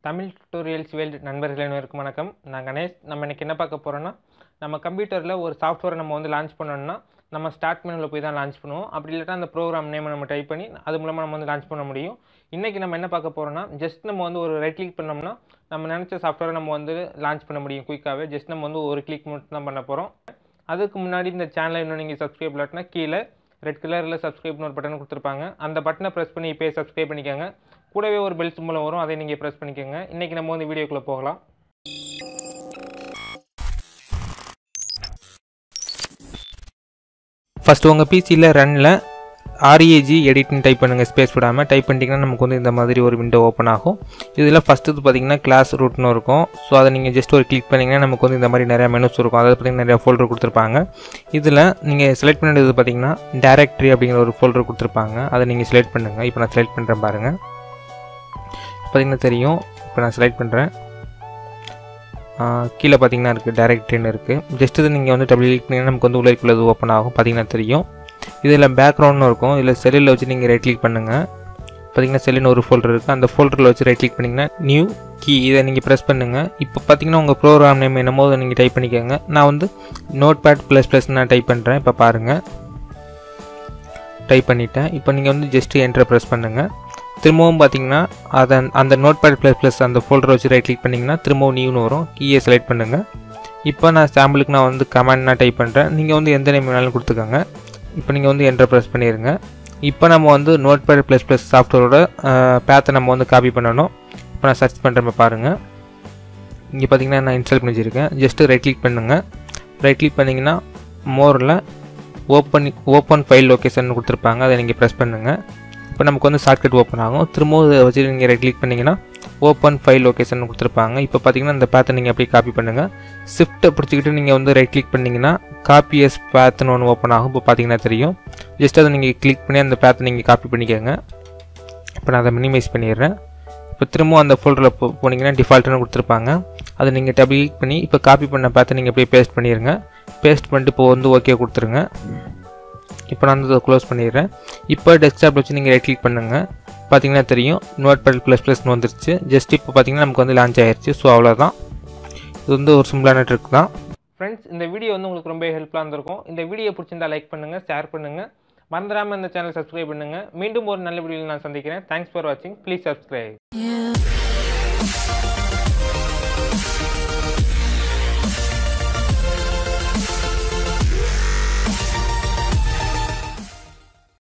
Tamil tutorials world நண்பர்கள் அனைவருக்கும் வணக்கம் நான் கணேஷ் நம்ம இன்னைக்கு என்ன பார்க்க போகிறோன்னா நம்ம கம்ப்யூட்டரில் ஒரு சாஃப்ட்வேரை நம்ம வந்து லான்ச் பண்ணோம்னா நம்ம ஸ்டார்ட் மெனுவில் போய் தான் லான்ச் பண்ணுவோம் அப்படி இல்லாட்டா அந்த ப்ரோக்ராம் நேமை நம்ம டைப் பண்ணி அது மூலமாக நம்ம வந்து லான்ச் பண்ண முடியும் இன்றைக்கி நம்ம என்ன பார்க்க போகிறோம்னா ஜஸ்ட் நம்ம வந்து ஒரு ரைட் கிளிக் பண்ணோம்னா நம்ம நினச்ச சாஃப்ட்வேரை நம்ம வந்து லான்ச் பண்ண முடியும் குயிக்காகவே ஜஸ்ட் நம்ம வந்து ஒரு கிளிக் மட்டும் தான் பண்ண போகிறோம் அதுக்கு முன்னாடி இந்த சேனலை இன்னும் நீங்கள் சப்ஸ்கிரைப் இல்லாட்டினா கீழே ரெட் கலரில் சப்ஸ்கிரைப்னு ஒரு பட்டன் கொடுத்துருப்பாங்க அந்த பட்டனை ப்ரெஸ் பண்ணி இப்போயே சப்ஸ்கிரைப் பண்ணிக்கோங்க கூடவே ஒரு பெல் சிம்பலம் வரும் அதை நீங்கள் ப்ரெஸ் பண்ணிக்கோங்க இன்றைக்கி நம்ம வந்து வீடியோக்குள்ளே போகலாம் ஃபஸ்ட்டு உங்கள் பிசியில் ரன்னில் ஆர்ஏஜி எடிட்னு டைப் பண்ணுங்கள் ஸ்பேஸ் விடாமல் டைப் பண்ணிட்டீங்கன்னா நமக்கு வந்து இந்த மாதிரி ஒரு விண்டோ ஓப்பன் ஆகும் இதில் ஃபஸ்ட்டு பார்த்தீங்கன்னா கிளாஸ் ரூட்னு இருக்கும் ஸோ அதை நீங்கள் ஜஸ்ட் ஒரு கிளிக் பண்ணிங்கன்னா நமக்கு வந்து இந்த மாதிரி நிறையா மெனுஸ் இருக்கும் அதாவது பார்த்தீங்கன்னா நிறையா ஃபோல்டர் கொடுத்துருப்பாங்க இதில் நீங்கள் செலக்ட் பண்ணிடுறது பார்த்தீங்கன்னா டேரக்டரி அப்படிங்கிற ஒரு ஃபோல்டர் கொடுத்துருப்பாங்க அதை நீங்கள் செலக்ட் பண்ணுங்கள் இப்போ நான் செலக்ட் பண்ணுறேன் பாருங்கள் பார்த்தீங்கன்னா தெரியும் இப்போ நான் செலக்ட் பண்ணுறேன் கீழே பார்த்தீங்கன்னா இருக்குது டேரக்டரின்னு இருக்குது ஜஸ்ட் இது நீங்கள் வந்து டபுள் கிளிக் பண்ணிங்கன்னா நமக்கு வந்து உள்ளே ஓப்பன் ஆகும் பார்த்தீங்கன்னா தெரியும் இதில் பேக்ரவுண்ட்னு இருக்கும் இதில் செல்லில் வச்சு நீங்கள் ரைட் கிளிக் பண்ணுங்கள் பார்த்தீங்கன்னா செல்லுன்னு ஒரு ஃபோல்டர் இருக்குது அந்த ஃபோல்டரில் வச்சு ரைட் கிளிக் பண்ணிங்கன்னா நியூ கீ இதை நீங்கள் ப்ரெஸ் பண்ணுங்கள் இப்போ பார்த்தீங்கன்னா உங்கள் ப்ரோக்ராம் நேம் என்னமோ அதை நீங்கள் டைப் பண்ணிக்கோங்க நான் வந்து நோட் பேட் ப்ளஸ் ப்ளஸ் நான் டைப் பண்ணுறேன் இப்போ பாருங்கள் டைப் பண்ணிட்டேன் இப்போ நீங்கள் வந்து ஜஸ்ட்டு என்ட்ரை ப்ரெஸ் பண்ணுங்கள் திரும்பவும் பார்த்தீங்கன்னா அதை அந்த நோட் பேட் ப்ளஸ் ப்ளஸ் அந்த ஃபோல்டரை வச்சு ரைட் கிளிக் பண்ணிங்கன்னா திரும்பவும் நியூன்னு வரும் கீயை செலக்ட் பண்ணுங்கள் இப்போ நான் சாம்பிளுக்கு நான் வந்து கமெண்ட் நான் டைப் பண்ணுறேன் நீங்கள் வந்து எந்த நேம் வேணாலும் கொடுத்துக்கோங்க இப்போ நீங்கள் வந்து என்டர் ப்ரெஸ் பண்ணிடுங்க இப்போ நம்ம வந்து நோட் பேட் ப்ளஸ் ப்ளஸ் சாஃப்ட்வேரோட பேத்தை நம்ம வந்து காப்பி பண்ணணும் இப்போ நான் சர்ச் பண்ணுறப்ப பாருங்கள் இங்கே பார்த்தீங்கன்னா நான் இன்ஸ்டால் பண்ணி வச்சுருக்கேன் ஜஸ்ட்டு ரைட் கிளிக் பண்ணுங்கள் ரைட் கிளிக் பண்ணிங்கன்னா மோரில் ஓப்பன் ஓப்பன் ஃபைல் லொக்கேஷன் கொடுத்துருப்பாங்க அதை நீங்கள் ப்ரெஸ் பண்ணுங்கள் இப்போ நமக்கு வந்து ஷார்ட்கட் ஓப்பன் ஆகும் திரும்பவும் இதை வச்சு நீங்கள் ரைட் கிளிக் பண்ணிங்கன்னா ஓப்பன் ஃபைல் லொக்கேஷன் கொடுத்துருப்பாங்க இப்போ பார்த்தீங்கன்னா இந்த பேத்தை நீங்கள் அப்படியே காப்பி பண்ணுங்கள் ஷிஃப்ட்டை பிடிச்சிக்கிட்டு நீங்கள் வந்து ரைட் கிளிக் பண்ணிங்கன்னா காப்பி எஸ் பேத்துன்னு ஒன்று ஓப்பன் ஆகும் இப்போ பார்த்தீங்கன்னா தெரியும் ஜஸ்ட் அதை நீங்கள் கிளிக் பண்ணி அந்த பேத்தை நீங்கள் காப்பி பண்ணிக்கோங்க இப்போ நான் அதை மினிமைஸ் பண்ணிடுறேன் இப்போ திரும்பவும் அந்த ஃபோல்டரில் போ போனீங்கன்னா டிஃபால்ட்டுன்னு கொடுத்துருப்பாங்க அதை நீங்கள் டபுள் கிளிக் பண்ணி இப்போ காப்பி பண்ண பேத்தை நீங்கள் அப்படியே பேஸ்ட் பண்ணிடுங்க பேஸ்ட் பண்ணிட்டு இப்போ வந்து ஓகே கொடுத்துருங்க இப்போ நான் வந்து க்ளோஸ் பண்ணிடுறேன் இப்போ டெஸ்க்டாப் வச்சு நீங்கள் ரைட் கிளிக் பண்ணுங்கள் பார்த்தீங்கன்னா தெரியும் நோட் பேட் ப்ளஸ் ப்ளஸ்னு வந்துருச்சு ஜஸ்ட் இப்போ பார்த்தீங்கன்னா நமக்கு வந்து லான்ச் ஆயிடுச்சு ஸோ அவ்வளோதான் இது வந்து ஒரு சிம்பிளான ட்ரிக் தான் ஃப்ரெண்ட்ஸ் இந்த வீடியோ வந்து உங்களுக்கு ரொம்ப ஹெல்ப்ஃபுல்லாக இருந்திருக்கும் இந்த வீடியோ பிடிச்சிருந்தா லைக் பண்ணுங்கள் ஷேர் பண்ணுங்கள் மறந்துடாமல் இந்த சேனல் சப்ஸ்கிரைப் பண்ணுங்கள் மீண்டும் ஒரு நல்ல வீடியோவில் நான் சந்திக்கிறேன் தேங்க்ஸ் ஃபார் வாட்சிங் ப்ளீஸ் சப்ஸ்கிரைப் You